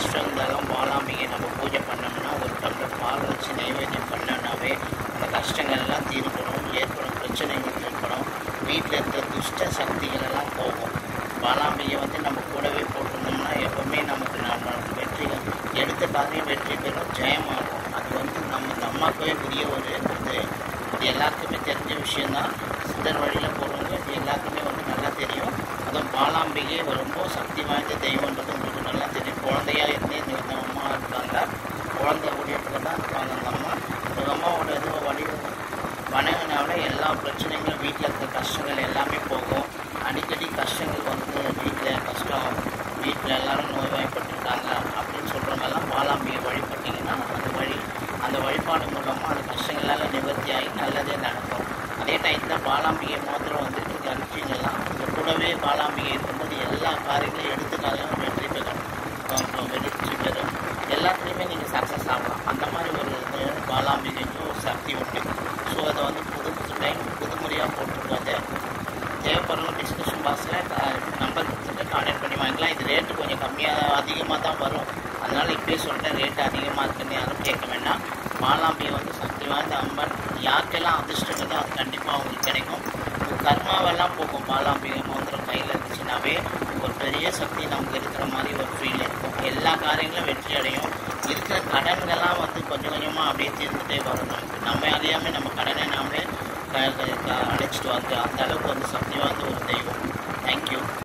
கஷ்டம் இருந்தாலும் பாலாம்பிகை நம்ம பூஜை பண்ணோம்னா ஒரு டம்ளர் பால் வச்சு நைவேத்தியம் பண்ணோம்னாவே அந்த கஷ்டங்கள் எல்லாம் தீர்க்கணும் ஏற்படும் பிரச்சனைகள் தீர்க்கணும் வீட்டில் இருக்கிற துஷ்ட சக்திகள் எல்லாம் போகும் பாலாம்பிகை வந்து நம்ம கூடவே போட்டிருந்தோம்னா எப்பவுமே நமக்கு நம்ம வெற்றிகள் எடுத்த காரியம் வெற்றி பெறும் ஜெயமாகும் அது வந்து நம்ம இந்த அம்மாக்கவே புரிய ஒரு இது இது எல்லாருக்குமே தெரிஞ்ச விஷயம்தான் சித்தர் வழியில் போகிறவங்க இது எல்லாருக்குமே வந்து நல்லா தெரியும் அதுவும் பாலாம்பிகை ரொம்ப சக்தி வாய்ந்த தெய்வன்றது உங்களுக்கு நல்லா தெரியும் குழந்தையா இருந்தே இந்த இந்த அம்மா இருக்காங்க குழந்தை உடையத்துல தான் இருப்பாங்க அந்த அம்மா இந்த அம்மாவோட இது வழி வணங்கினால எல்லா பிரச்சனைகளும் வீட்டில் இருக்க கஷ்டங்கள் எல்லாமே போகும் அடிக்கடி கஷ்டங்கள் வந்து வீட்டில் கஷ்டம் வீட்டில் எல்லாரும் நோய்வாய்ப்பட்டிருக்காங்க அப்படின்னு சொல்கிறவங்கெல்லாம் பாலாம்பிகை வழிபட்டிங்கன்னா அந்த வழி அந்த வழிபாடு மூலமாக அந்த கஷ்டங்கள் எல்லாம் நிவர்த்தி ஆகி நல்லதே நடக்கும் அதே டைத்தில் பாலாம்பிகை மோதிரம் வந்துட்டு அனுப்பிச்சிங்கலாம் இந்த கூடவே பாலாம்பிகை இருக்கும்போது எல்லா காரியங்களையும் எடுத்துக்காலும் வெற்றி பெறும் அப்புறம் வெற்றி பெறும் எல்லாத்துலேயுமே நீங்கள் சக்ஸஸ் ஆகலாம் அந்த மாதிரி ஒரு இது பாலாம்பிகைக்கு ஒரு சக்தி உண்டு ஸோ அதை வந்து புது புது டைம் புது முறையாக போட்டிருக்காது தேவைப்படுறவங்க டிஸ்கஷன் பாக்ஸில் நம்பர் கொடுத்துட்டு கான்டாக்ட் பண்ணி வாங்கிக்கலாம் இது ரேட்டு கொஞ்சம் கம்மியாக அதிகமாக தான் வரும் அதனால் இப்பயே சொல்கிறேன் ரேட்டு அதிகமாக இருக்குன்னு யாரும் கேட்க வேண்டாம் மாலாம்பிகை வந்து சக்தி வாய்ந்த அம்மன் யாருக்கெல்லாம் அதிர்ஷ்டம் இருக்கோ அது கண்டிப்பாக அவங்களுக்கு கிடைக்கும் உங்க கர்மாவெல்லாம் போகும் பாலாம்பிகை மந்திரம் கையில் இருந்துச்சுனாவே ஒரு பெரிய சக்தி நமக்கு இருக்கிற மாதிரி ஒரு ஃபீல் இருக்கும் எல்லா காரியங்களும் வெற்றி அடையும் இருக்கிற கடன்கள்லாம் வந்து கொஞ்சம் கொஞ்சமாக அப்படியே தீர்ந்துட்டே வரும் நமக்கு நம்ம அறியாமல் நம்ம கடனை நாமளே க- க- க- அடைச்சிட்டு வந்து அந்த அளவுக்கு வந்து சக்தி வாய்ந்த ஒரு தெய்வம் தேங்க்யூ